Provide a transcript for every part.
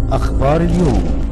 أخبار اليوم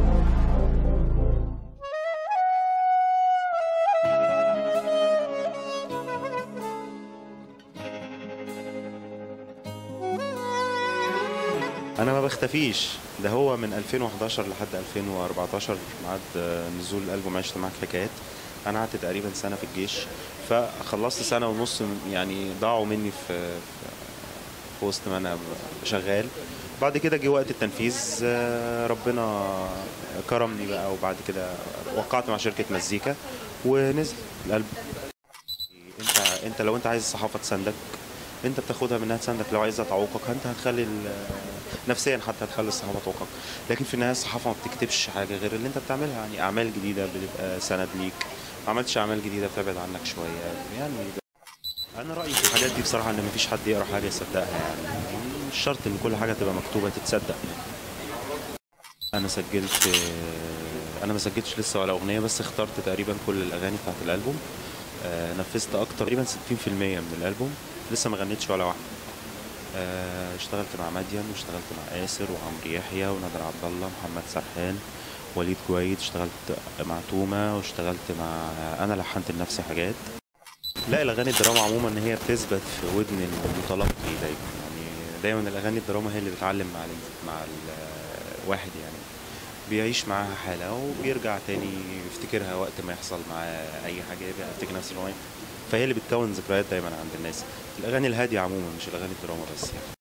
انا ما بختفيش ده هو من 2011 لحد 2014 ميعاد آه، نزول الالبوم عشت معاك حكايات انا قعدت تقريبا سنه في الجيش فخلصت سنه ونص يعني ضاعوا مني في في وسط ما انا شغال بعد كده جه وقت التنفيذ آه، ربنا كرمني بقى وبعد كده وقعت مع شركه مزيكا ونزل الالبوم انت انت لو انت عايز الصحافه تساندك انت بتاخدها منها تساندك لو عايزها تعوقك انت هتخلي ال- نفسيا حتى هتخلي الصحافه تعوقك لكن في النهايه الصحافه ما بتكتبش حاجه غير اللي انت بتعملها يعني اعمال جديده بتبقى سند ليك ما عملتش اعمال جديده بتبعد عنك شويه يعني ده. انا رايي في الحاجات دي بصراحه ان مفيش حد يقرا حاجه يصدقها يعني مش شرط ان كل حاجه تبقى مكتوبه تتصدق انا سجلت انا ما سجلتش لسه ولا اغنيه بس اخترت تقريبا كل الاغاني بتاعت الالبوم آه، نفذت اكتر تقريبا 60% من الالبوم لسه ما غنيتش ولا واحده آه، اشتغلت مع مدين واشتغلت مع آسر وعمرو يحيى ونادر عبد الله محمد سرحان وليد جويد اشتغلت مع تومة واشتغلت مع انا لحنت لنفسي حاجات لا الاغاني الدراما عموما ان هي بتثبت في ودن المتلقي دايما يعني دايما الاغاني الدراما هي اللي بتعلم مع ال- مع الواحد يعني بيعيش معاها حالة وبيرجع تاني يفتكرها وقت ما يحصل معاه أي حاجة يرجع يفتكر نفس الأغنية فهي اللي بتكون ذكريات دايما عند الناس الأغاني الهادية عموما مش الأغاني الدراما بس يعني